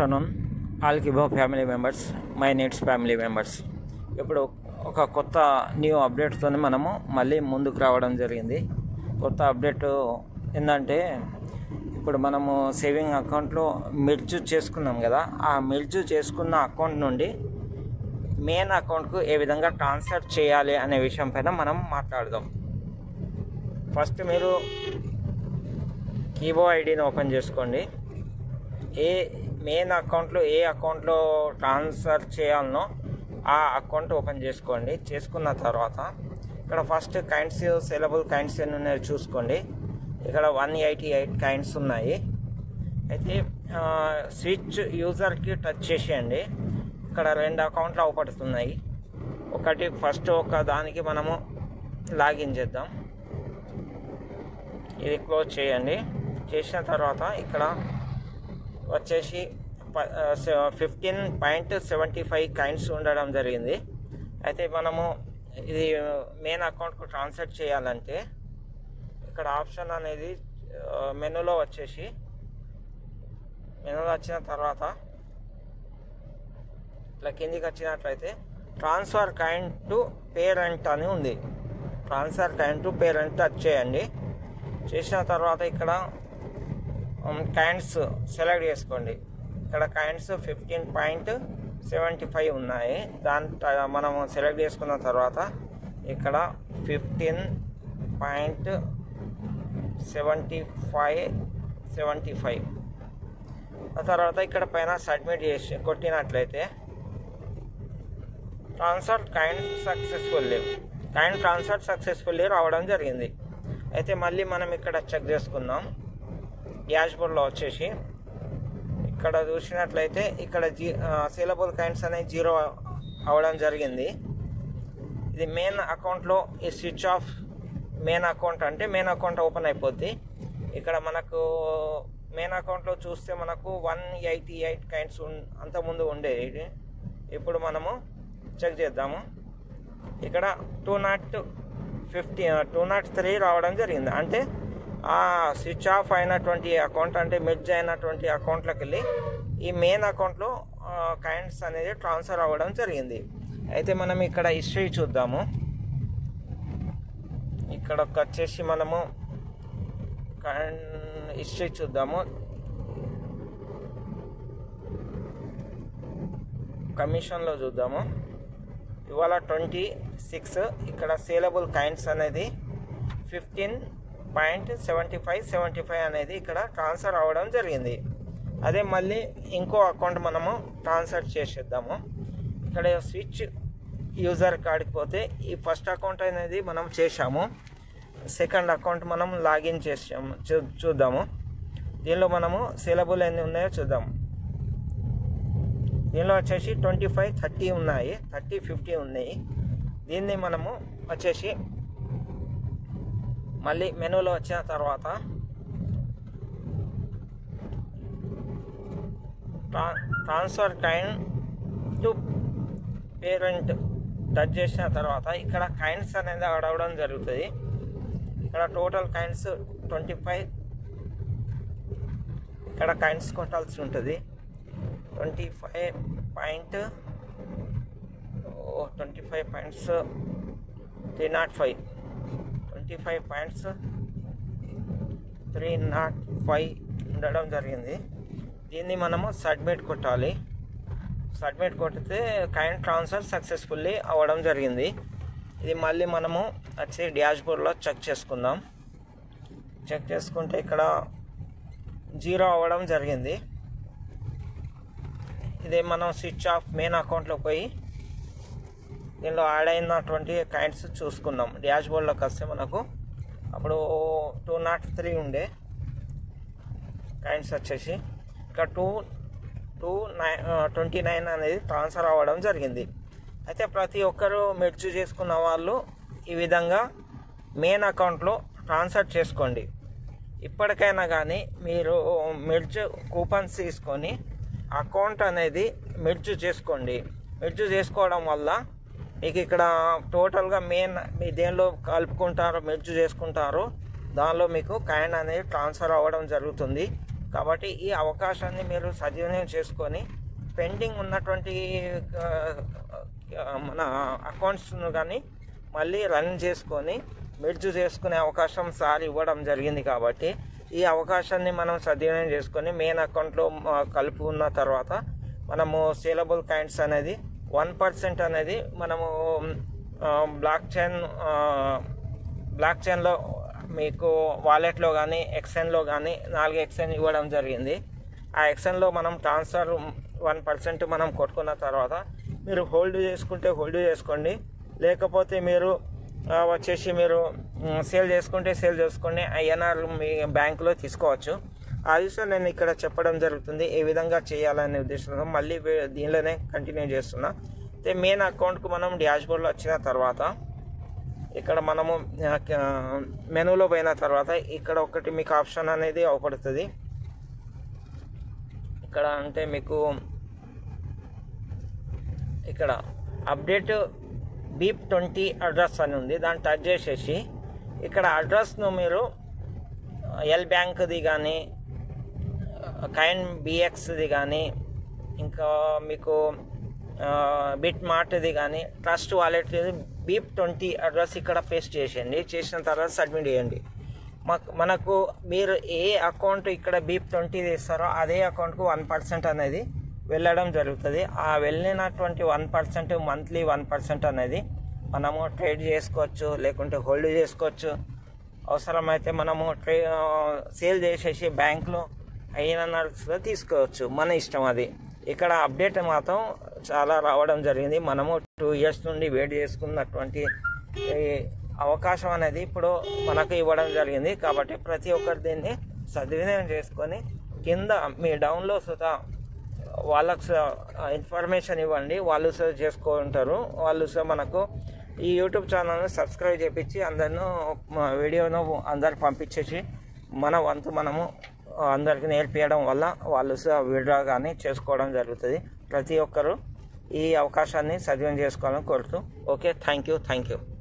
afternoon all కిబో family members my needs family members ఇప్పుడు ఒక కొత్త న్యూ అప్డేట్తో మనము మళ్ళీ ముందుకు రావడం జరిగింది కొత్త అప్డేట్ ఏంటంటే ఇప్పుడు మనము సేవింగ్ అకౌంట్లో మెర్జ్ చేసుకున్నాం కదా ఆ మెర్జ్ చేసుకున్న అకౌంట్ నుండి మెయిన్ అకౌంట్కు ఏ విధంగా ట్రాన్స్ఫర్ చేయాలి అనే విషయం పైన మనం మాట్లాడదాం ఫస్ట్ మీరు కీబో ఐడిని ఓపెన్ చేసుకోండి ఏ మెయిన్ అకౌంట్లో ఏ అకౌంట్లో ట్రాన్స్ఫర్ చేయాలనో ఆ అకౌంట్ ఓపెన్ చేసుకోండి చేసుకున్న తర్వాత ఇక్కడ ఫస్ట్ కైండ్స్ సెలబుల్ కైండ్స్ ఎన్ని ఉన్నాయో చూసుకోండి ఇక్కడ వన్ ఎయిటీ ఎయిట్ కైండ్స్ ఉన్నాయి అయితే స్విచ్ యూజర్కి టచ్ చేసేయండి ఇక్కడ రెండు అకౌంట్లు అవపడుతున్నాయి ఒకటి ఫస్ట్ ఒక దానికి మనము లాగిన్ చేద్దాం ఇది క్లోజ్ చేయండి చేసిన తర్వాత ఇక్కడ వచ్చేసి fifteen point seventy five kinds ఉండడం జరిగింది అయితే మనము ఇది మెయిన్ అకౌంట్కు ట్రాన్స్ఫర్ చేయాలంటే ఇక్కడ ఆప్షన్ అనేది మెనూలో వచ్చేసి మెనూలో వచ్చిన తర్వాత ఇట్లా కిందికి వచ్చినట్లయితే ట్రాన్స్ఫర్ కైండ్ టు పేరెంట్ అని ఉంది transfer kind to parent touch చేయండి చేసిన తర్వాత ఇక్కడ కైండ్స్ సెలెక్ట్ చేసుకోండి ఇక్కడ kinds fifteen point seventy five ఉన్నాయి దాని మనము సెలెక్ట్ చేసుకున్న తర్వాత ఇక్కడ fifteen point seventy five seventy five ఆ తర్వాత ఇక్కడ పైన సబ్మిట్ చేసి కొట్టినట్లయితే transfer kind successfully kind transfer successfully రావడం జరిగింది అయితే మళ్ళీ మనం ఇక్కడ చెక్ చేసుకుందాం డాష్ బోర్డ్లో వచ్చేసి ఇక్కడ చూసినట్లయితే ఇక్కడ జీ సేలబుల్ కైండ్స్ అనేవి జీరో అవడం జరిగింది ఇది మెయిన్ అకౌంట్లో ఈ స్విచ్ ఆఫ్ మెయిన్ అకౌంట్ అంటే మెయిన్ అకౌంట్ ఓపెన్ అయిపోద్ది ఇక్కడ మనకు మెయిన్ అకౌంట్లో చూస్తే మనకు వన్ ఎయిటీ ఎయిట్ కైండ్స్ అంతకుముందు ఉండేది ఇప్పుడు మనము చెక్ చేద్దాము ఇక్కడ two nought fifty two nought three రావడం జరిగింది అంటే ఆ స్విచ్ ఆఫ్ అయినటువంటి అకౌంట్ అంటే మెర్జ్ అయినటువంటి అకౌంట్లోకి వెళ్ళి ఈ మెయిన్ అకౌంట్లో కైండ్స్ అనేది ట్రాన్స్ఫర్ అవ్వడం జరిగింది అయితే మనం ఇక్కడ హిస్టరీ చూద్దాము ఇక్కడ వచ్చేసి మనము హిస్టరీ చూద్దాము కమిషన్లో చూద్దాము ఇవాళ ట్వంటీ సిక్స్ ఇక్కడ సేలబుల్ కైండ్స్ అనేది fifteen point seventy five seventy five అనేది ఇక్కడ ట్రాన్స్ఫర్ అవ్వడం జరిగింది అదే మళ్ళీ ఇంకో అకౌంట్ మనము ట్రాన్స్ఫర్ చేసేద్దాము ఇక్కడ స్విచ్ యూజర్ కాడికి పోతే ఈ ఫస్ట్ అకౌంట్ అనేది మనం చేసాము సెకండ్ అకౌంట్ మనం లాగిన్ చేసాము చూ చూద్దాము దీనిలో మనము సేలబుల్ ఎన్ని ఉన్నాయో చూద్దాము దీనిలో వచ్చేసి ట్వంటీ ఫైవ్ థర్టీ ఉన్నాయి థర్టీ ఫిఫ్టీ ఉన్నాయి దీన్ని మనము వచ్చేసి మళ్ళీ మెనూలో వచ్చిన తర్వాత transfer kind to parent touch చేసిన తర్వాత ఇక్కడ కైండ్స్ అనేది అడగడం జరుగుతుంది ఇక్కడ టోటల్ కైండ్స్ ట్వంటీ ఫైవ్ ఇక్కడ కైండ్స్ కొట్టాల్సి ఉంటుంది twenty five point twenty five points three nought five twenty five points three nought five ఉండడం జరిగింది దీన్ని మనము సబ్మిట్ కొట్టాలి సబ్మిట్ కొట్టితే కైండ్ ట్రాన్స్ఫర్ సక్సెస్ఫుల్లీ అవ్వడం జరిగింది ఇది మళ్ళీ మనము వచ్చి డాష్ బోర్డ్లో చెక్ చేసుకుందాం చెక్ చేసుకుంటే ఇక్కడ జీరో అవ్వడం జరిగింది ఇదే మనం స్విచ్ ఆఫ్ మెయిన్ అకౌంట్లో పోయి దీనిలో యాడ్ అయినటువంటి కైండ్స్ చూసుకుందాం డాష్ బోర్డ్లోకి వస్తే మనకు అప్పుడు టూ నాట్ త్రీ ఉండే కైండ్స్ వచ్చేసి ఇక్కడ two two nine twenty nine అనేది ట్రాన్స్ఫర్ అవ్వడం జరిగింది అయితే ప్రతి ఒక్కరూ మెర్జ్ చేసుకున్న వాళ్ళు ఈ విధంగా మెయిన్ అకౌంట్లో ట్రాన్స్ఫర్ చేసుకోండి ఇప్పటికైనా కానీ మీరు మెర్జ్ కూపన్స్ తీసుకొని అకౌంట్ అనేది మెర్జ్ చేసుకోండి మెర్జ్ చేసుకోవడం వల్ల మీకు ఇక్కడ టోటల్గా మెయిన్ మీ దేనిలో కలుపుకుంటారో మెర్జ్ చేసుకుంటారో దానిలో మీకు కైండ్ అనేది ట్రాన్స్ఫర్ అవ్వడం జరుగుతుంది కాబట్టి ఈ అవకాశాన్ని మీరు సద్వినియోగం చేసుకొని పెండింగ్ ఉన్నటువంటి ఆ, ఆ, మన అకౌంట్స్ను కానీ మళ్ళీ రన్ చేసుకొని మెర్జ్ చేసుకునే అవకాశం సార్ ఇవ్వడం జరిగింది కాబట్టి ఈ అవకాశాన్ని మనం సద్వినియోగం చేసుకొని మెయిన్ అకౌంట్లో ఆ, కలుపుకున్న తర్వాత మనము సేలబుల్ కాయిన్స్ అనేది వన్ పర్సెంట్ అనేది మనము బ్లాక్ చైన్ బ్లాక్ చైన్లో మీకు వాలెట్లో కానీ ఎక్స్ఎన్లో కానీ నాలుగు ఎక్స్ఎన్ ఇవ్వడం జరిగింది ఆ ఎక్స్ఎన్లో మనం ట్రాన్స్ఫర్ వన్ పర్సెంట్ మనం కొట్టుకున్న తర్వాత మీరు హోల్డ్ చేసుకుంటే హోల్డ్ చేసుకోండి లేకపోతే మీరు ఆ, వచ్చేసి మీరు మ్, సేల్ చేసుకుంటే సేల్ చేసుకోండి ఐఎన్ఆర్ మీ బ్యాంకులో తీసుకోవచ్చు ఆ విషయం నేను ఇక్కడ చెప్పడం జరుగుతుంది ఏ విధంగా చేయాలనే ఉద్దేశంతో మళ్ళీ వే- దీనిలోనే కంటిన్యూ చేస్తున్నా అయితే మెయిన్ అకౌంట్కు మనం డాష్ బోర్డ్లో వచ్చిన తర్వాత ఇక్కడ మనము ఆ, క- మెనూలో పోయిన తర్వాత ఇక్కడ ఒకటి మీకు ఆప్షన్ అనేది అవపడుతుంది ఇక్కడ అంటే మీకు ఇక్కడ అప్డేట్ బీప్ ట్వంటీ అడ్రస్ అని ఉంది దాన్ని టచ్ చేసేసి ఇక్కడ అడ్రస్ను మీరు ఎల్ బ్యాంక్ది కానీ కైన్ బిఎక్స్ది కానీ ఇంకా మీకు బిట్ మార్ట్ది కానీ Trust Wallet BEP twenty address ఇక్కడ పేస్ట్ చేసేయండి చేసిన తర్వాత సబ్మిట్ చేయండి మాకు మనకు మీరు ఏ అకౌంట్ ఇక్కడ బీప్ ట్వంటీ తీస్తారో అదే అకౌంట్కు వన్ పర్సెంట్ అనేది వెళ్ళడం జరుగుతుంది ఆ వెళ్ళినటువంటి one percent monthly one percent అనేది మనము ట్రేడ్ చేసుకోవచ్చు లేకుంటే హోల్డ్ చేసుకోవచ్చు అవసరమైతే మనము ట్రే సేల్ చేసేసి బ్యాంక్లో ఐఎన్ఆర్స్లో తీసుకోవచ్చు మన ఇష్టం అది ఇక్కడ అప్డేట్ మాత్రం చాలా రావడం జరిగింది మనము టూ ఇయర్స్ నుండి వెయిట్ చేసుకున్నటువంటి ఈ అవకాశం అనేది ఇప్పుడు మనకు ఇవ్వడం జరిగింది కాబట్టి ప్రతి ఒక్కరు దీన్ని సద్వినియోగం చేసుకొని కింద మీ డౌన్లో సుతా వాళ్ళకు స- ఇన్ఫర్మేషన్ ఇవ్వండి వాళ్ళు సార్ చేసుకుంటారు వాళ్ళు సార్ మనకు ఈ యూట్యూబ్ ఛానల్ని సబ్స్క్రైబ్ చేపించి అందరిను మా వీడియోను అందరికి పంపించేసి మన వంతు మనము అందరికి నేర్పించడం వల్ల వాళ్ళు సార్ విడ్రా కానీ చేసుకోవడం జరుగుతుంది ప్రతి ఒక్కరూ ఈ అవకాశాన్ని సద్వినియోగం చేసుకోవాలని కోరుతూ okay thank you thank you